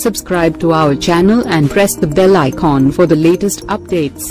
subscribe to our channel and press the bell icon for the latest updates.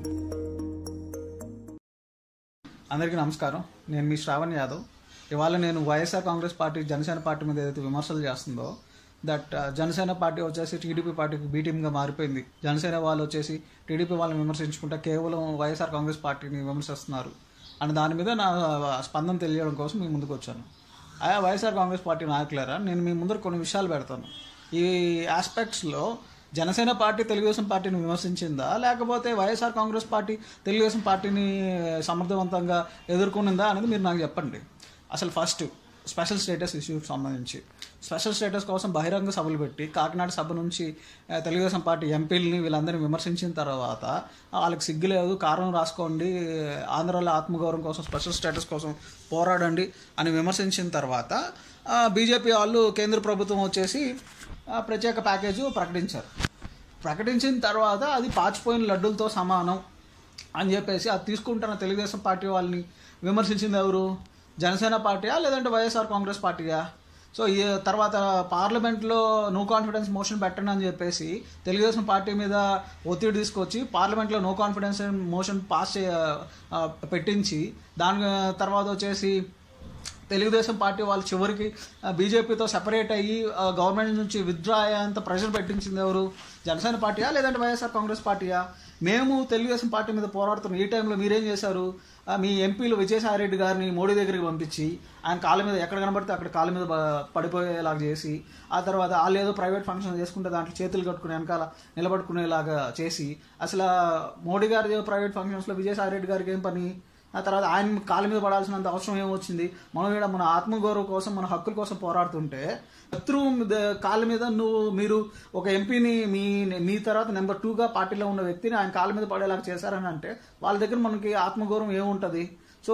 అందరికీ నమస్కారం నేను మీ శ్రావణ్ యాదవ్ ఇవాళ నేను వైఎస్ఆర్ కాంగ్రెస్ పార్టీ జనసేన పార్టీ మీద ఏదైతే విమర్శలు చేస్తుందో దట్ జనసేన పార్టీ వచ్చేసి టీడీపీ పార్టీకి బీ టీమ్గా మారిపోయింది జనసేన వాళ్ళు వచ్చేసి టీడీపీ వాళ్ళని విమర్శించుకుంటా కేవలం వైఎస్ఆర్ కాంగ్రెస్ పార్టీని విమర్శిస్తున్నారు అని దాని మీద నా స్పందన తెలియడం కోసం మీ ముందుకు వచ్చాను ఆయా వైఎస్ఆర్ కాంగ్రెస్ పార్టీ నాయకులారా నేను మీ ముందర కొన్ని విషయాలు పెడతాను ఈ ఆస్పెక్ట్స్లో జనసేన పార్టీ తెలుగుదేశం పార్టీని విమర్శించిందా లేకపోతే వైఎస్ఆర్ కాంగ్రెస్ పార్టీ తెలుగుదేశం పార్టీని సమర్థవంతంగా ఎదుర్కొనిందా అనేది మీరు నాకు చెప్పండి అసలు ఫస్ట్ స్పెషల్ స్టేటస్ ఇష్యూకి సంబంధించి స్పెషల్ స్టేటస్ కోసం బహిరంగ సభలు పెట్టి కాకినాడ సభ నుంచి ఆ, తెలుగుదేశం పార్టీ ఎంపీలని వీళ్ళందరినీ విమర్శించిన తర్వాత వాళ్ళకి సిగ్గు లేదు కారణం రాసుకోండి ఆంధ్రాలో ఆత్మగౌరవం కోసం స్పెషల్ స్టేటస్ కోసం పోరాడండి అని విమర్శించిన తర్వాత బీజేపీ వాళ్ళు కేంద్ర ప్రభుత్వం వచ్చేసి ఆ, ప్రత్యేక ప్యాకేజు ప్రకటించారు ప్రకటించిన తర్వాత అది పాచిపోయిన లడ్డూలతో సమానం అని చెప్పేసి అది తీసుకుంటున్న తెలుగుదేశం పార్టీ వాళ్ళని విమర్శించింది ఎవరు జనసేన పార్టీయా లేదంటే వైఎస్ఆర్ కాంగ్రెస్ పార్టీయా సో ఈ తర్వాత పార్లమెంట్లో నో కాన్ఫిడెన్స్ మోషన్ పెట్టండి అని చెప్పేసి తెలుగుదేశం పార్టీ మీద ఒత్తిడి తీసుకొచ్చి పార్లమెంట్లో నో కాన్ఫిడెన్స్ మోషన్ పాస్ చే ఆ, పెట్టించి దాని తర్వాత వచ్చేసి తెలుగుదేశం పార్టీ వాళ్ళు చివరికి ఆ, బీజేపీతో సెపరేట్ అయ్యి ఆ, గవర్నమెంట్ నుంచి విత్డ్రా అయ్యేంత ప్రెషర్ పెట్టించింది ఎవరు జనసేన పార్టీయా లేదంటే వైఎస్ఆర్ కాంగ్రెస్ పార్టీయా మేము తెలుగుదేశం పార్టీ మీద పోరాడుతున్న ఈ టైంలో మీరేం చేశారు ఆ, మీ ఎంపీలు విజయసాయి రెడ్డి గారిని మోడీ దగ్గరికి పంపించి ఆయన కాళ్ళ మీద ఎక్కడ కనబడితే అక్కడ కాళ్ళ మీద బ- పడిపోయేలాగా చేసి ఆ తర్వాత వాళ్ళు ఏదో ప్రైవేట్ ఫంక్షన్ చేసుకుంటే దాంట్లో చేతులు కట్టుకుని వెనకాల నిలబడుకునేలాగా చేసి అసలు ఆ మోడీ గారి ప్రైవేట్ ఫంక్షన్స్లో విజయసాయి రెడ్డి గారికి ఏం పని ఆ తర్వాత ఆయన కాళ్ళ మీద పడాల్సినంత అవసరం ఏమొచ్చింది మనం ఇక్కడ మన ఆత్మగౌరవం కోసం మన హక్కుల కోసం పోరాడుతుంటే శత్రువు మీద కాళ్ళ మీద నువ్వు మీరు ఒక ఎంపీని మీ మీ తర్వాత నెంబర్ టూగా పార్టీలో ఉన్న వ్యక్తిని ఆయన కాళ్ళ మీద పడేలాగా చేశారని అంటే వాళ్ళ దగ్గర మనకి ఆత్మగౌరవం ఏముంటుంది సో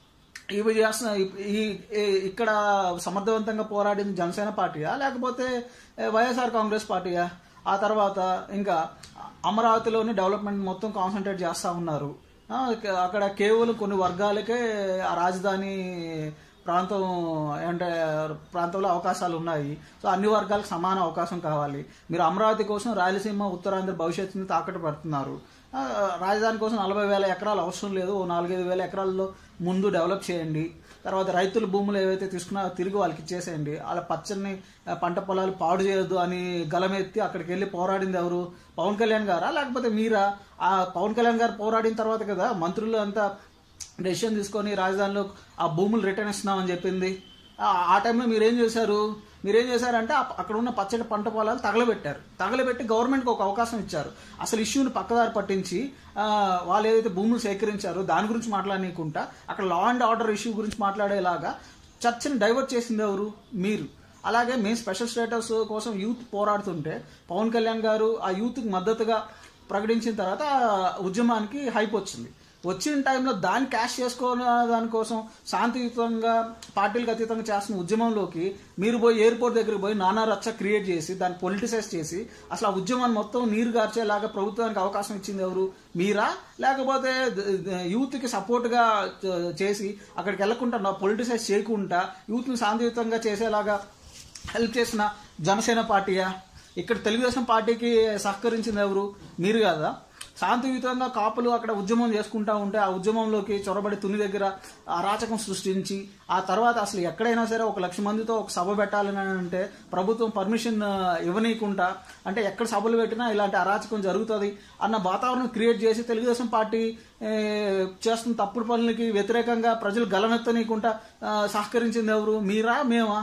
ఇవి చేస్తున్న ఈ ఈ- ఇక్కడ సమర్థవంతంగా పోరాడింది జనసేన పార్టీయా లేకపోతే ఏ, వైఎస్ఆర్ కాంగ్రెస్ పార్టీయా ఆ తర్వాత ఇంకా అమరావతిలోని డెవలప్మెంట్ మొత్తం కాన్సన్ట్రేట్ చేస్తూ ఉన్నారు ఆ, ఇక- అక్కడ కేవలం కొన్ని వర్గాలకే ఆ రాజధాని ప్రాంతం అంటే ప్రాంతంలో అవకాశాలు ఉన్నాయి సో అన్ని వర్గాలకు సమాన అవకాశం కావాలి మీరు అమరావతి కోసం రాయలసీమ ఉత్తరాంధ్ర భవిష్యత్తుని తాకట్టు పెడుతున్నారు ఆ, రాజధాని కోసం నలభై వేల ఎకరాలు అవసరం లేదు ఓ నాలుగైదు వేల ఎకరాల్లో ముందు డెవలప్ చేయండి తర్వాత రైతుల భూములు ఏవైతే తీసుకున్నా తిరిగి వాళ్ళకి ఇచ్చేసేయండి వాళ్ళ పచ్చని ఆ, పంట పొలాలు పాడు చేయొద్దు అని గలమెత్తి అక్కడికి వెళ్ళి పోరాడింది ఎవరు పవన్ కళ్యాణ్ గారా లేకపోతే మీరా ఆ పవన్ కళ్యాణ్ గారు పోరాడిన తర్వాత కదా మంత్రులు అంతా డెసిషన్ తీసుకొని రాజధానిలో ఆ భూములు రిటర్న్ ఇస్తున్నామని చెప్పింది ఆ- ఆ టైంలో మీరేం చేశారు మీరేం చేశారంటే ఆ- అక్కడ ఉన్న పచ్చడి పంట పొలాలు తగలబెట్టారు తగలబెట్టి గవర్నమెంట్కి ఒక అవకాశం ఇచ్చారు అసలు ఇష్యూని పక్కదారి పట్టించి ఆ, వాళ్ళు ఏదైతే భూములు సేకరించారో దాని గురించి మాట్లాడనీయకుండా అక్కడ లా అండ్ ఆర్డర్ ఇష్యూ గురించి మాట్లాడేలాగా చర్చని డైవర్ట్ చేసింది ఎవరు మీరు అలాగే మేము స్పెషల్ స్టేటస్ కోసం యూత్ పోరాడుతుంటే పవన్ కళ్యాణ్ గారు ఆ యూత్కి మద్దతుగా ప్రకటించిన తర్వాత ఆ ఉద్యమానికి హైప్ వచ్చింది వచ్చిన టైంలో దాన్ని క్యాష్ చేసుకోని దానికోసం శాంతియుతంగా పార్టీలకు అతీతంగా చేస్తున్న ఉద్యమంలోకి మీరు పోయి ఎయిర్పోర్ట్ దగ్గరికి పోయి నానా రచ్చ క్రియేట్ చేసి దాన్ని పొలిటిసైజ్ చేసి అసలు ఆ ఉద్యమాన్ని మొత్తం నీరు గార్చేలాగా ప్రభుత్వానికి అవకాశం ఇచ్చింది ఎవరు మీరా లేకపోతే ద- ద- యూత్కి సపోర్ట్గా చ- చేసి అక్కడికి వెళ్లకుండా పొలిటిసైజ్ చేయకుండా యూత్ని శాంతియుతంగా చేసేలాగా హెల్ప్ చేసిన జనసేన పార్టీయా ఇక్కడ తెలుగుదేశం పార్టీకి సహకరించింది ఎవరు మీరు కదా శాంతియుతంగా కాపులు అక్కడ ఉద్యమం చేసుకుంటా ఉంటే ఆ ఉద్యమంలోకి చొరబడి తుని దగ్గర అరాచకం సృష్టించి ఆ తర్వాత అసలు ఎక్కడైనా సరే ఒక లక్ష మందితో ఒక సభ పెట్టాలని అంటే ప్రభుత్వం పర్మిషన్ ఇవ్వనీయకుండా అంటే ఎక్కడ సభలు పెట్టినా ఇలాంటి అరాచకం జరుగుతుంది అన్న వాతావరణం క్రియేట్ చేసి తెలుగుదేశం పార్టీ ఏ, చేస్తున్న తప్పుడు పనులకి వ్యతిరేకంగా ప్రజలు గలమెత్తనీయకుండా ఆ, సహకరించింది ఎవరు మీరా మేమా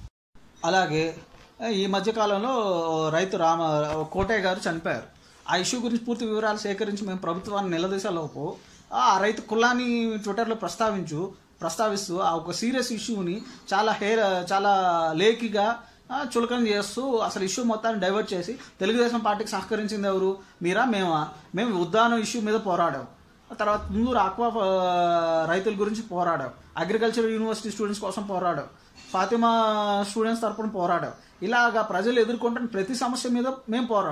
అలాగే ఈ మధ్యకాలంలో రైతు రామ కోటయ్య గారు చనిపోయారు ఆ ఇష్యూ గురించి పూర్తి వివరాలు సేకరించి మేము ప్రభుత్వాన్ని నిలదీసేలోపు ఆ రైతు కులాన్ని ట్విట్టర్లో ప్రస్తావించు ప్రస్తావిస్తూ ఆ ఒక సీరియస్ ఇష్యూని చాలా హే చాలా లేకిగా ఆ, చులకన చేస్తూ అసలు ఇష్యూ మొత్తాన్ని డైవర్ట్ చేసి తెలుగుదేశం పార్టీకి సహకరించింది ఎవరు మీరా మేమా మేము ఉద్దానం ఇష్యూ మీద పోరాడాం ఆ తర్వాత ముందూరు ఆక్వా ఆ, రైతుల గురించి పోరాడాం అగ్రికల్చర్ యూనివర్సిటీ స్టూడెంట్స్ కోసం పోరాడాం ఫాతిమా స్టూడెంట్స్ తరపున పోరాడాం ఇలాగా ప్రజలు ఎదుర్కొంటున్న ప్రతి సమస్య మీద మేము పోరాడాం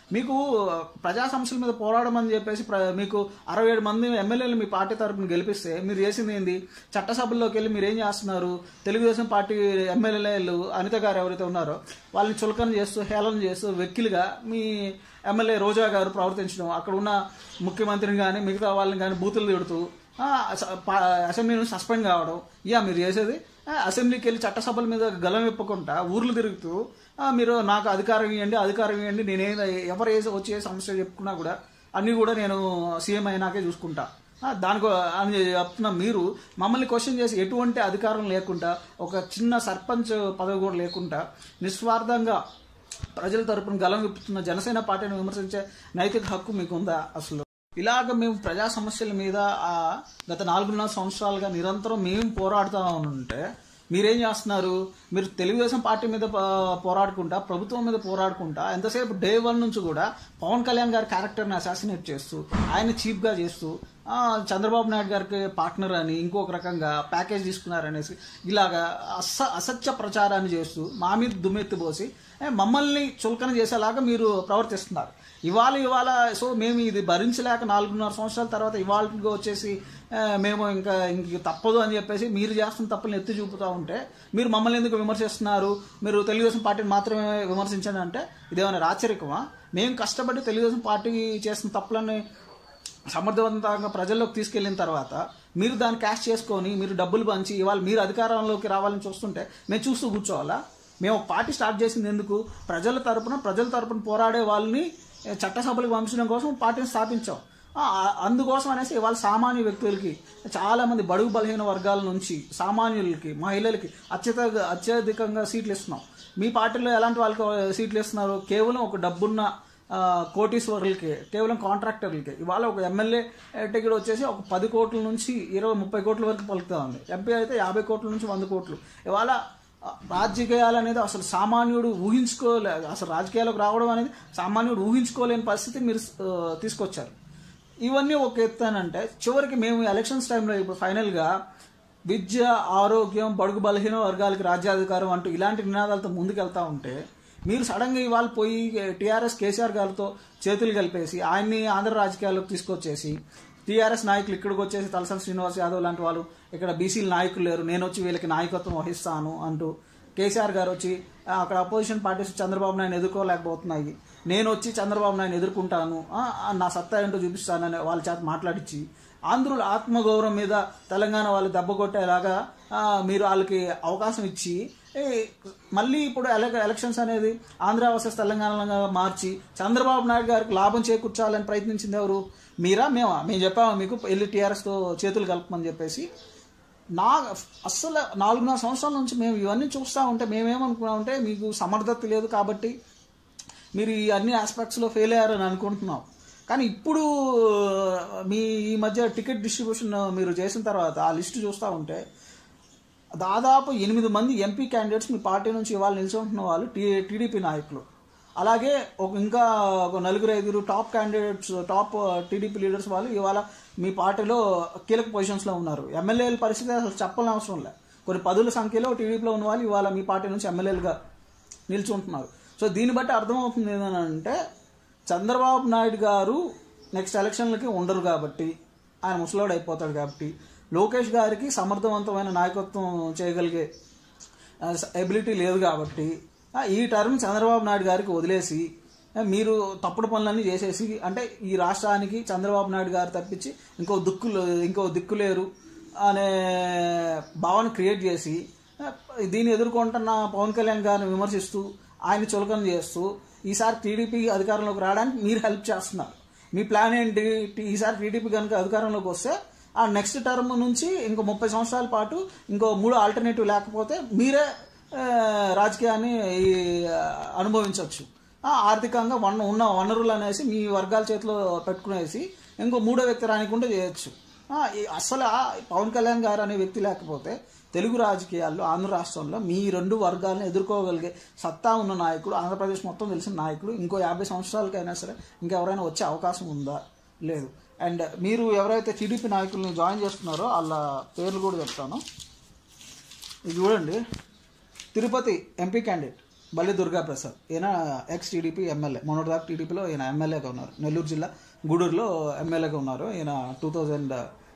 మీకు ప్రజా సమస్యల మీద పోరాడమని చెప్పేసి ప్ర- మీకు అరవై ఏడు మంది ఎమ్మెల్యేలు మీ పార్టీ తరపున గెలిపిస్తే మీరు చేసింది ఏంది చట్టసభల్లోకి వెళ్ళి మీరు ఏం చేస్తున్నారు తెలుగుదేశం పార్టీ ఎమ్మెల్యేలు అనిత గారు ఎవరైతే ఉన్నారో వాళ్ళని చులకన చేస్తూ హేళన చేస్తూ వెక్కిలుగా మీ ఎమ్మెల్యే రోజా గారు ప్రవర్తించడం అక్కడ ఉన్న ముఖ్యమంత్రిని కానీ మిగతా వాళ్ళని కానీ బూతులు తిడుతూ ఆ, అస- పా- అసెంబ్లీ నుంచి సస్పెండ్ కావడం ఇయా మీరు చేసేది ఆ, అసెంబ్లీకి వెళ్ళి చట్టసభల మీద గలం విప్పకుండా ఊర్లు తిరుగుతూ ఆ, మీరు నాకు అధికారం ఇవ్వండి అధికారం ఇవ్వండి నేనే ఎవరు ఏ వచ్చే సమస్య చెప్పుకున్నా కూడా అన్నీ కూడా నేను సీఎం అయినాకే చూసుకుంటా ఆ, దానికి అని చెప్తున్న మీరు మమ్మల్ని క్వశ్చన్ చేసి ఎటువంటి అధికారం లేకుండా ఒక చిన్న సర్పంచ్ పదవి కూడా లేకుండా నిస్వార్థంగా ప్రజల తరపున గలం విప్పుతున్న జనసేన పార్టీని విమర్శించే నైతిక హక్కు మీకు ఉందా అసలు ఇలాగ మేము ప్రజా సమస్యల మీద ఆ, గత నాలుగున్నర సంవత్సరాలుగా నిరంతరం మేము పోరాడుతూ ఉంటే మీరేం చేస్తున్నారు మీరు తెలుగుదేశం పార్టీ మీద ప- పోరాడుకుంటా ప్రభుత్వం మీద పోరాడుకుంటా ఎంతసేపు డే వన్ నుంచి కూడా పవన్ కళ్యాణ్ గారి క్యారెక్టర్ని అసాసినేట్ చేస్తూ ఆయన చీప్గా చేస్తూ ఆ, చంద్రబాబు నాయుడు గారికి పార్ట్నర్ అని ఇంకొక రకంగా ప్యాకేజ్ తీసుకున్నారనేసి ఇలాగా అస అసత్య ప్రచారాన్ని చేస్తూ మా మీద దుమ్మెత్తిపోసి ఏ, మమ్మల్ని చులకన చేసేలాగా మీరు ప్రవర్తిస్తున్నారు ఇవాళ ఇవాళ సో మేము ఇది భరించలేక నాలుగున్నర సంవత్సరాల తర్వాత ఇవాళగా వచ్చేసి ఆ, మేము ఇంకా ఇంక తప్పదు అని చెప్పేసి మీరు చేస్తున్న తప్పులను ఎత్తి చూపుతూ ఉంటే మీరు మమ్మల్ని ఎందుకు విమర్శిస్తున్నారు మీరు తెలుగుదేశం పార్టీని మాత్రమే విమర్శించండి అంటే ఇదేమైనా రాచరికమా మేము కష్టపడి తెలుగుదేశం పార్టీ చేస్తున్న తప్పులని సమర్థవంతంగా ప్రజల్లోకి తీసుకెళ్లిన తర్వాత మీరు దాన్ని క్యాష్ చేసుకొని మీరు డబ్బులు పంచి ఇవాళ మీరు అధికారంలోకి రావాలని చూస్తుంటే మేము చూస్తూ కూర్చోవాలా మేము ఒక పార్టీ స్టార్ట్ చేసింది ఎందుకు ప్రజల తరపున ప్రజల తరపున పోరాడే వాళ్ళని ఏ, చట్టసభలకు పంపించడం కోసం పార్టీని స్థాపించాం ఆ, ఆ- అందుకోసం అనేసి ఇవాళ సామాన్య వ్యక్తులకి చాలా మంది బడుగు బలహీన వర్గాల నుంచి సామాన్యులకి మహిళలకి అత్యత అత్యధికంగా సీట్లు ఇస్తున్నాం మీ పార్టీలో ఎలాంటి వాళ్ళకి సీట్లు ఇస్తున్నారు కేవలం ఒక డబ్బున్న ఆ, కోటీశ్వరులకి కేవలం కాంట్రాక్టర్లకి ఇవాళ ఒక ఎమ్మెల్యే టికెట్ వచ్చేసి ఒక పది కోట్ల నుంచి ఇరవై ముప్పై కోట్ల వరకు పలుకుతా ఉంది ఎంపీ అయితే యాభై కోట్ల నుంచి వంద కోట్లు ఇవాళ ఆ, రాజకీయాలు అనేది అసలు సామాన్యుడు ఊహించుకోలే అసలు రాజకీయాలకు రావడం అనేది సామాన్యుడు ఊహించుకోలేని పరిస్థితి మీరు ఆ, తీసుకొచ్చారు ఇవన్నీ ఒక ఎత్తానంటే చివరికి మేము ఎలక్షన్స్ టైంలో ఇప్పుడు ఫైనల్గా విద్య ఆరోగ్యం బడుగు బలహీన వర్గాలకి రాజ్యాధికారం అంటూ ఇలాంటి నినాదాలతో ముందుకెళ్తా ఉంటే మీరు సడన్గా ఇవాళ పోయి టీఆర్ఎస్ కేసీఆర్ గారితో చేతులు కలిపేసి ఆయన్ని ఆంధ్ర రాజకీయాల్లోకి తీసుకొచ్చేసి టీఆర్ఎస్ నాయకులు ఇక్కడికి వచ్చేసి తలసాని శ్రీనివాస్ యాదవ్ లాంటి వాళ్ళు ఇక్కడ బీసీల నాయకులు లేరు నేను వచ్చి వీళ్ళకి నాయకత్వం వహిస్తాను అంటూ కేసీఆర్ గారు వచ్చి ఆ, అక్కడ అపోజిషన్ పార్టీస్ చంద్రబాబు నాయుడు ఎదుర్కోలేకపోతున్నాయి నేను వచ్చి చంద్రబాబు నాయుడు ఎదుర్కొంటాను ఆ, ఆ, నా సత్తా ఏంటో చూపిస్తానని వాళ్ళ చేత మాట్లాడించి ఆంధ్రుల ఆత్మగౌరవం మీద తెలంగాణ వాళ్ళు దెబ్బ కొట్టేలాగా ఆ, మీరు వాళ్ళకి అవకాశం ఇచ్చి ఏ, మళ్ళీ ఇప్పుడు ఎల- ఎలక్షన్స్ అనేది ఆంధ్ర వర్సెస్ తెలంగాణగా మార్చి చంద్రబాబు నాయుడు గారికి లాభం చేకూర్చాలని ప్రయత్నించింది ఎవరు మీరా మేమా మేము చెప్పామా మీకు వెళ్ళి టీఆర్ఎస్తో చేతులు కలపమని చెప్పేసి నా అస్సలు నాలుగున్నర సంవత్సరాల నుంచి మేము ఇవన్నీ చూస్తూ ఉంటే మేమేమనుకున్నామంటే మీకు సమర్థత లేదు కాబట్టి మీరు ఈ అన్ని ఆస్పెక్ట్స్లో ఫెయిల్ అయ్యారని అనుకుంటున్నాం కానీ ఇప్పుడు మీ ఈ మధ్య టికెట్ డిస్ట్రిబ్యూషన్ మీరు చేసిన తర్వాత ఆ లిస్ట్ చూస్తూ ఉంటే దాదాపు ఎనిమిది మంది ఎంపీ క్యాండిడేట్స్ మీ పార్టీ నుంచి ఇవాళ నిల్చుంటున్న వాళ్ళు టీ టీడీపీ నాయకులు అలాగే ఒక ఇంకా ఒక నలుగురు ఐదుగురు top candidates top TDP leaders వాళ్ళు ఇవాళ మీ పార్టీలో కీలక పొజిషన్స్లో ఉన్నారు ఎమ్మెల్యేల పరిస్థితి అసలు చెప్పని అవసరం లే కొన్ని పదుల సంఖ్యలో టీడీపీలో ఉన్న వాళ్ళు ఇవాళ మీ పార్టీ నుంచి ఎమ్మెల్యేలుగా నిల్చుంటున్నారు సో దీన్ని బట్టి అర్థమవుతుంది ఏంటంటే చంద్రబాబు నాయుడు గారు నెక్స్ట్ ఎలక్షన్లకి ఉండరు కాబట్టి ఆయన ముసలోడు అయిపోతాడు కాబట్టి లోకేష్ గారికి సమర్థవంతమైన నాయకత్వం చేయగలిగే ఎబిలిటీ లేదు కాబట్టి ఆ, ఈ టర్మ్ చంద్రబాబు నాయుడు గారికి వదిలేసి ఆ, మీరు తప్పుడు పనులన్నీ చేసేసి అంటే ఈ రాష్ట్రానికి చంద్రబాబు నాయుడు గారు తప్పించి ఇంకో దిక్కు ఇంకో దిక్కు లేరు అనే భావన క్రియేట్ చేసి ఆ, దీన్ని ఎదుర్కొంటున్న పవన్ కళ్యాణ్ గారిని విమర్శిస్తూ ఆయన చులకన చేస్తూ ఈసారి టీడీపీ అధికారంలోకి రావడానికి మీరు హెల్ప్ చేస్తున్నారు మీ ప్లాన్ ఏంటి టీ- ఈసారి టీడీపీ కనుక అధికారంలోకి వస్తే ఆ నెక్స్ట్ టర్మ్ నుంచి ఇంకో ముప్పై సంవత్సరాల పాటు ఇంకో మూడు ఆల్టర్నేటివ్ లేకపోతే మీరే ఆ, రాజకీయాన్ని ఈ, ఆ, అనుభవించవచ్చు ఆ, ఆర్థికంగా వన ఉన్న వనరులు అనేసి మీ వర్గాల చేతిలో పెట్టుకునేసి ఇంకో మూడో వ్యక్తి రానికుండా చేయొచ్చు ఆ, ఈ అసలు ఆ పవన్ కళ్యాణ్ గారు అనే వ్యక్తి లేకపోతే తెలుగు రాజకీయాల్లో ఆంధ్ర రాష్ట్రంలో మీ రెండు వర్గాలను ఎదుర్కోగలిగే సత్తా ఉన్న నాయకుడు ఆంధ్రప్రదేశ్ మొత్తం తెలిసిన నాయకుడు ఇంకో యాభై సంవత్సరాలకైనా సరే ఇంకెవరైనా వచ్చే అవకాశం ఉందా లేదు అండ్ మీరు ఎవరైతే టీడీపీ నాయకుల్ని జాయిన్ చేస్తున్నారో వాళ్ళ పేర్లు కూడా చెప్తాను ఇది చూడండి తిరుపతి ఎంపీ క్యాండిడేట్ బల్లి దుర్గా ప్రసాద్ ఈయన ఎక్స్ టీడీపీ ఎమ్మెల్యే మొన్నటిదాకా టీడీపీలో ఈయన ఎమ్మెల్యేగా ఉన్నారు నెల్లూరు జిల్లా గూడూరులో ఎమ్మెల్యేగా ఉన్నారు ఈయన టూ థౌజండ్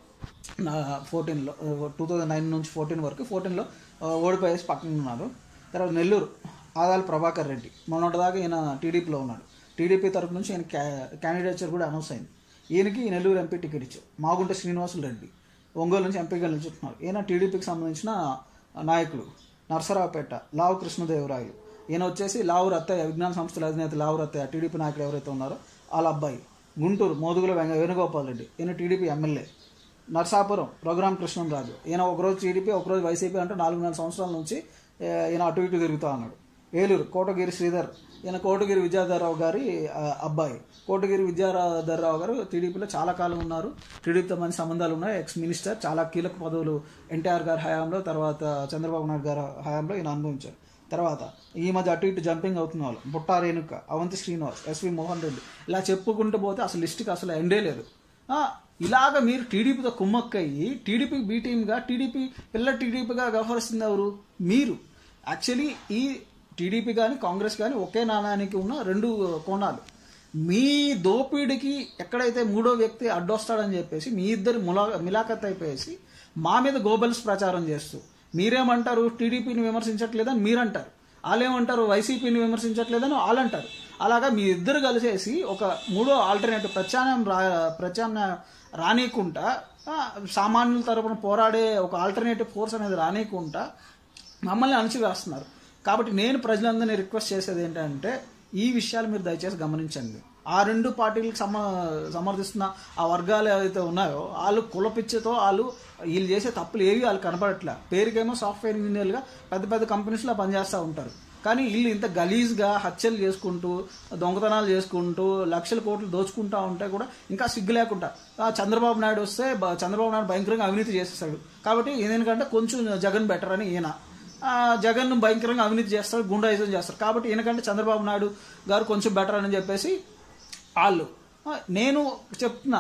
ఫోర్టీన్లో టూ థౌజండ్ నైన్ నుంచి ఫోర్టీన్ వరకు ఫోర్టీన్లో ఓడిపోయేసి పక్కన ఉన్నారు తర్వాత నెల్లూరు ఆదాల ప్రభాకర్ రెడ్డి మొన్నటిదాకా ఈయన టీడీపీలో ఉన్నాడు టీడీపీ తరపు నుంచి ఈయన క్యా క్యాండిడేచర్ కూడా అనౌన్స్ అయింది ఈయనకి నెల్లూరు ఎంపీ టికెట్ ఇచ్చారు మాగుంట శ్రీనివాసులు రెడ్డి ఒంగోలు నుంచి ఎంపీగా నిల్చుంటున్నారు ఈయన టీడీపీకి సంబంధించిన నాయకుడు నరసరావుపేట లావు కృష్ణదేవరాయలు ఈయన వచ్చేసి లావు రత్తయ్య విజ్ఞాన సంస్థల అధినేత లావు రత్తయ్య టీడీపీ నాయకుడు ఎవరైతే ఉన్నారో వాళ్ళ అబ్బాయి గుంటూరు మోదుగుల వెంగ వేణుగోపాల్ రెడ్డి ఈయన టీడీపీ ఎమ్మెల్యే నర్సాపురం రఘురామ కృష్ణంరాజు ఈయన ఒకరోజు టీడీపీ ఒకరోజు వైసీపీ అంటే నాలుగున్నర సంవత్సరాల నుంచి ఏ, ఈయన అటు ఇటు తిరుగుతూ ఉన్నాడు ఏలూరు కోటగిరి శ్రీధర్ ఈయన కోటగిరి విద్యాధరరావు గారి ఆ, అబ్బాయి కోటగిరి విద్యాధరరావు గారు టీడీపీలో చాలా కాలం ఉన్నారు టీడీపీతో మంచి సంబంధాలు ఉన్నాయి ఎక్స్ మినిస్టర్ చాలా కీలక పదవులు ఎన్టీఆర్ గారి హయాంలో తర్వాత చంద్రబాబు నాయుడు గారి హయాంలో ఈయన అనుభవించారు తర్వాత ఈ మధ్య అటు ఇటు జంపింగ్ అవుతున్న వాళ్ళు బుట్టా రేణుక అవంతి శ్రీనివాస్ ఎస్వి మోహన్ రెడ్డి ఇలా చెప్పుకుంటూ పోతే అసలు లిస్టుకి అసలు ఎండే లేదు ఆ, ఇలాగ మీరు టీడీపీతో కుమ్మక్కయ్యి టీడీపీ బీ టీమ్గా టీడీపీ పిల్ల టీడీపీగా వ్యవహరిస్తుంది ఎవరు మీరు యాక్చువల్లీ ఈ టీడీపీ కానీ కాంగ్రెస్ కానీ ఒకే నాణానికి ఉన్న రెండు కోణాలు మీ దోపిడీకి ఎక్కడైతే మూడో వ్యక్తి అడ్డొస్తాడని చెప్పేసి మీ ఇద్దరు ములా మిలాఖత్ అయిపోయేసి మా మీద గోబల్స్ ప్రచారం చేస్తూ మీరేమంటారు టీడీపీని విమర్శించట్లేదని మీరంటారు వాళ్ళేమంటారు వైసీపీని విమర్శించట్లేదని వాళ్ళు అంటారు అలాగా మీ ఇద్దరు కలిసేసి ఒక మూడో ఆల్టర్నేటివ్ ప్రత్యామ్నాయం రా ప్రత్యామ్నాయం రానియకుండా ఆ, సామాన్యుల తరపున పోరాడే ఒక ఆల్టర్నేటివ్ ఫోర్స్ అనేది రానియకుండా మమ్మల్ని అణచివేస్తున్నారు కాబట్టి నేను ప్రజలందరినీ రిక్వెస్ట్ చేసేది ఏంటంటే ఈ విషయాలు మీరు దయచేసి గమనించండి ఆ రెండు పార్టీలకు సమ సమర్థిస్తున్న ఆ వర్గాలు ఏవైతే ఉన్నాయో వాళ్ళు కులపిచ్చతో వాళ్ళు వీళ్ళు చేసే తప్పులు ఏవి వాళ్ళు కనపడట్లే పేరుకేమో సాఫ్ట్వేర్ ఇంజనీర్లుగా పెద్ద పెద్ద కంపెనీస్లో పనిచేస్తూ ఉంటారు కానీ వీళ్ళు ఇంత గలీజ్గా హత్యలు చేసుకుంటూ దొంగతనాలు చేసుకుంటూ లక్షల కోట్లు దోచుకుంటా ఉంటే కూడా ఇంకా సిగ్గు లేకుండా ఆ చంద్రబాబు నాయుడు వస్తే బ- చంద్రబాబు నాయుడు భయంకరంగా అవినీతి చేసేస్తాడు కాబట్టి ఎందుకంటే కొంచెం జగన్ బెటర్ అని ఈయన ఆ, జగన్ భయంకరంగా అవినీతి చేస్తారు గుండాయిజం చేస్తారు కాబట్టి ఈయనకంటే చంద్రబాబు నాయుడు గారు కొంచెం బెటర్ అని చెప్పేసి వాళ్ళు ఆ, నేను చెప్తున్నా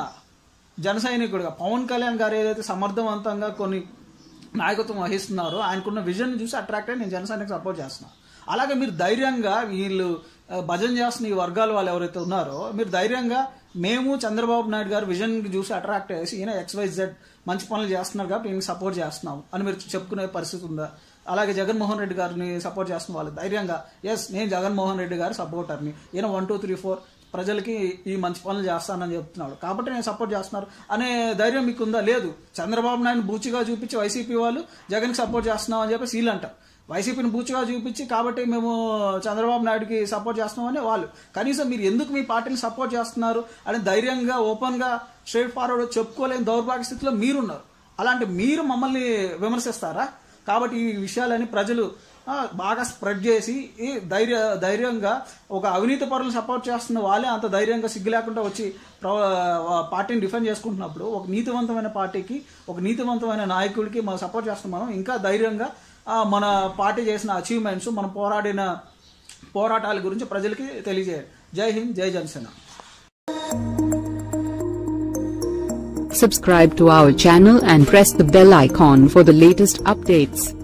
జన సైనికుడిగా పవన్ కళ్యాణ్ గారు ఏదైతే సమర్థవంతంగా కొన్ని నాయకత్వం వహిస్తున్నారో ఆయనకున్న విజన్ చూసి అట్రాక్ట్ అయ్యి నేను జనసేనకి సపోర్ట్ చేస్తున్నాను అలాగే మీరు ధైర్యంగా వీళ్ళు ఆ, భజన చేస్తున్న ఈ వర్గాల వాళ్ళు ఎవరైతే ఉన్నారో మీరు ధైర్యంగా మేము చంద్రబాబు నాయుడు గారు విజన్ చూసి అట్రాక్ట్ అయ్యేసి ఈయన ఎక్స్వైజెడ్ మంచి పనులు చేస్తున్నారు కాబట్టి ఈయనకి సపోర్ట్ చేస్తున్నాం అని మీరు చెప్పుకునే పరిస్థితి ఉందా అలాగే జగన్మోహన్ రెడ్డి గారిని సపోర్ట్ చేస్తున్న వాళ్ళు ధైర్యంగా ఎస్ నేను జగన్మోహన్ రెడ్డి గారి సపోర్టర్ని ఈయన వన్ టూ త్రీ ఫోర్ ప్రజలకి ఈ మంచి పనులు చేస్తానని చెప్తున్నాడు కాబట్టి నేను సపోర్ట్ చేస్తున్నారు అనే ధైర్యం మీకు ఉందా లేదు చంద్రబాబు నాయుడు బూచిగా చూపించి వైసీపీ వాళ్ళు జగన్కి సపోర్ట్ చేస్తున్నాం అని చెప్పేసి వీళ్ళు అంటారు వైసీపీని బూచిగా చూపించి కాబట్టి మేము చంద్రబాబు నాయుడుకి సపోర్ట్ చేస్తున్నామని వాళ్ళు కనీసం మీరు ఎందుకు మీ పార్టీని సపోర్ట్ చేస్తున్నారు అని ధైర్యంగా ఓపెన్గా స్ట్రైట్ ఫార్వర్డ్ చెప్పుకోలేని దౌర్భాగ్య స్థితిలో మీరున్నారు అలాంటి మీరు మమ్మల్ని విమర్శిస్తారా కాబట్టి ఈ విషయాలని ప్రజలు ఆ, బాగా స్ప్రెడ్ చేసి ఈ ధైర్య ధైర్యంగా ఒక అవినీతి పరులు సపోర్ట్ చేస్తున్న వాళ్ళే అంత ధైర్యంగా సిగ్గు లేకుండా వచ్చి ప్ర- ఆ, పార్టీని డిఫెండ్ చేసుకుంటున్నప్పుడు ఒక నీతివంతమైన పార్టీకి ఒక నీతివంతమైన నాయకుడికి మనం సపోర్ట్ చేస్తున్నాం మనం ఇంకా ధైర్యంగా ఆ, మన పార్టీ చేసిన అచీవ్మెంట్స్ మనం పోరాడిన పోరాటాల గురించి ప్రజలకి తెలియజేయాలి జై హింద్ జై Janasena Subscribe to our channel and press the bell icon for the latest updates.